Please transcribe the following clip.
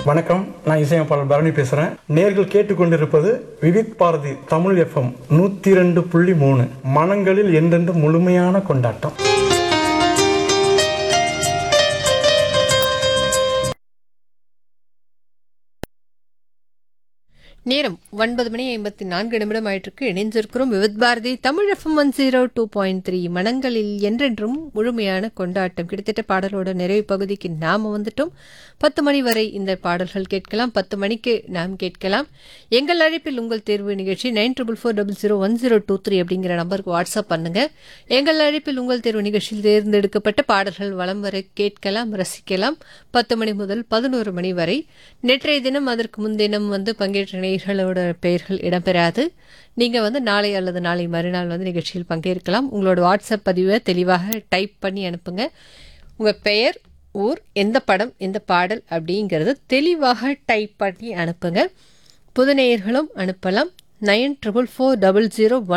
வணக்கம் நான் இசையமைப்பாளர் பரணி பேசுறேன் நேர்கள் கேட்டுக்கொண்டிருப்பது விவித் பாரதி தமிழ் எஃப்எம் நூத்தி ரெண்டு புள்ளி மூணு மனங்களில் என்றென்று முழுமையான கொண்டாட்டம் நேரம் ஒன்பது மணி ஐம்பத்தி நான்கு நிமிடம் ஆயிட்டிருக்கு இணைஞ்சிருக்கிறோம் Vividh Bharati Tamil FM one zero two point three மனங்களில் என்றென்றும் முழுமையான கொண்டாட்டம் கிட்டத்தட்ட பாடலோட நிறைவு பகுதிக்கு நாம வந்துட்டோம் பத்து மணி வரை இந்த பாடல்கள் கேட்கலாம் பத்து மணிக்கு நாம் கேட்கலாம் எங்கள் அழைப்பில் உங்கள் தேர்வு நிகழ்ச்சி nine triple four double zero one zero two three அப்படிங்கிற நம்பருக்கு வாட்ஸ்அப் பண்ணுங்க எங்கள் அழைப்பில் உங்கள் தேர்வு நிகழ்ச்சியில் தேர்ந்தெடுக்கப்பட்ட பாடல்கள் வலம் வரை கேட்கலாம் ரசிக்கலாம் பத்து மணி முதல் பதினோரு மணி வரை நேற்றைய தினம் அதற்கு முன்தினம் வந்து பங்கேற்ற நேயர்களோட பெயர்கள் இடம்பெறாது நீங்க வந்து நாளை அல்லது நாளை மறுநாள் வந்து நிகழ்ச்சியில் பங்கேற்கலாம் உங்களோட வாட்ஸ்அப் பதிவை தெளிவாக டைப் பண்ணி அனுப்புங்க உங்க பெயர் ஊர் எந்த படம் எந்த பாடல் அப்படிங்கிறது தெளிவாக டைப் பண்ணி அனுப்புங்க புது நேயர்களும் அனுப்பலாம் nine triple four double zero